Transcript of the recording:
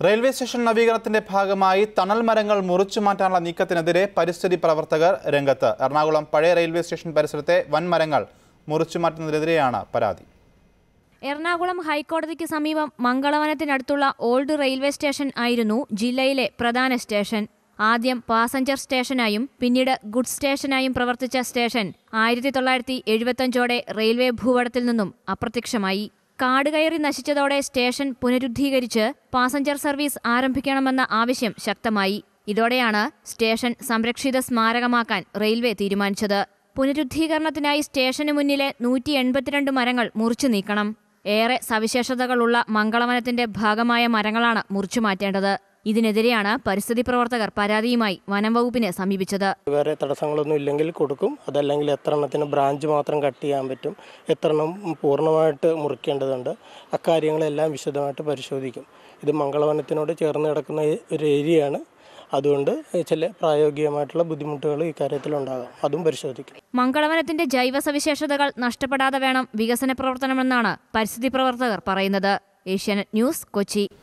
railway station നവീകരണത്തിന്റെ ഭാഗമായി തണൽ മരങ്ങൾ മുറിച്ചു മാറ്റാനുള്ള നീക്കത്തിനെതിരെ പരിസ്ഥിതി പ്രവർത്തകർ രംഗത്ത് എറണാകുളം പഴയ റെയിൽവേ സ്റ്റേഷൻ പരിസരത്തെ വൻമരങ്ങൾ മുറിച്ചു മാറ്റുന്നതിനെതിരെയാണ് പരാതി എറണാകുളം ഹൈക്കോടതിക്ക് സമീപം മംഗളവനത്തിനടുത്തുള്ള ഓൾഡ് റെയിൽവേ സ്റ്റേഷൻ ആയിരുന്നു ജില്ലയിലെ പ്രധാന സ്റ്റേഷൻ ആദ്യം പാസഞ്ചർ സ്റ്റേഷനായും പിന്നീട് ഗുഡ്സ് സ്റ്റേഷനായും പ്രവർത്തിച്ച സ്റ്റേഷൻ ആയിരത്തി തൊള്ളായിരത്തി എഴുപത്തഞ്ചോടെ റെയിൽവേ ഭൂപടത്തിൽ നിന്നും അപ്രത്യക്ഷമായി കാട് കയറി നശിച്ചതോടെ സ്റ്റേഷൻ പുനരുദ്ധീകരിച്ച് പാസഞ്ചർ സർവീസ് ആരംഭിക്കണമെന്ന ആവശ്യം ശക്തമായി ഇതോടെയാണ് സ്റ്റേഷൻ സംരക്ഷിത സ്മാരകമാക്കാൻ റെയിൽവേ തീരുമാനിച്ചത് പുനരുദ്ധീകരണത്തിനായി സ്റ്റേഷന് മുന്നിലെ നൂറ്റി എൺപത്തിരണ്ട് മരങ്ങൾ മുറിച്ചു നീക്കണം ഏറെ സവിശേഷതകളുള്ള മംഗളവനത്തിന്റെ ഭാഗമായ മരങ്ങളാണ് മുറിച്ചു മാറ്റേണ്ടത് ഇതിനെതിരെയാണ് പരിസ്ഥിതി പ്രവർത്തകർ പരാതിയുമായി വനം വകുപ്പിനെ സമീപിച്ചത് വേറെ തടസ്സങ്ങളൊന്നും ഇല്ലെങ്കിൽ കൊടുക്കും അതല്ലെങ്കിൽ എത്ര എണ്ണത്തിന് ബ്രാഞ്ച് മാത്രം കട്ട് ചെയ്യാൻ പറ്റും എത്ര എണ്ണം പൂർണ്ണമായിട്ട് മുറിക്കേണ്ടതുണ്ട് അക്കാര്യങ്ങളെല്ലാം വിശദമായിട്ട് പരിശോധിക്കും ഇത് മംഗളവനത്തിനോട് ചേർന്ന് കിടക്കുന്ന ഒരു ഏരിയയാണ് അതുകൊണ്ട് ചില പ്രായോഗികമായിട്ടുള്ള ബുദ്ധിമുട്ടുകൾ ഈ കാര്യത്തിലുണ്ടാകാം അതും പരിശോധിക്കും മംഗളവനത്തിന്റെ ജൈവ സവിശേഷതകൾ നഷ്ടപ്പെടാതെ വേണം വികസന പ്രവർത്തനമെന്നാണ് പരിസ്ഥിതി പ്രവർത്തകർ പറയുന്നത് ഏഷ്യാനെറ്റ് ന്യൂസ് കൊച്ചി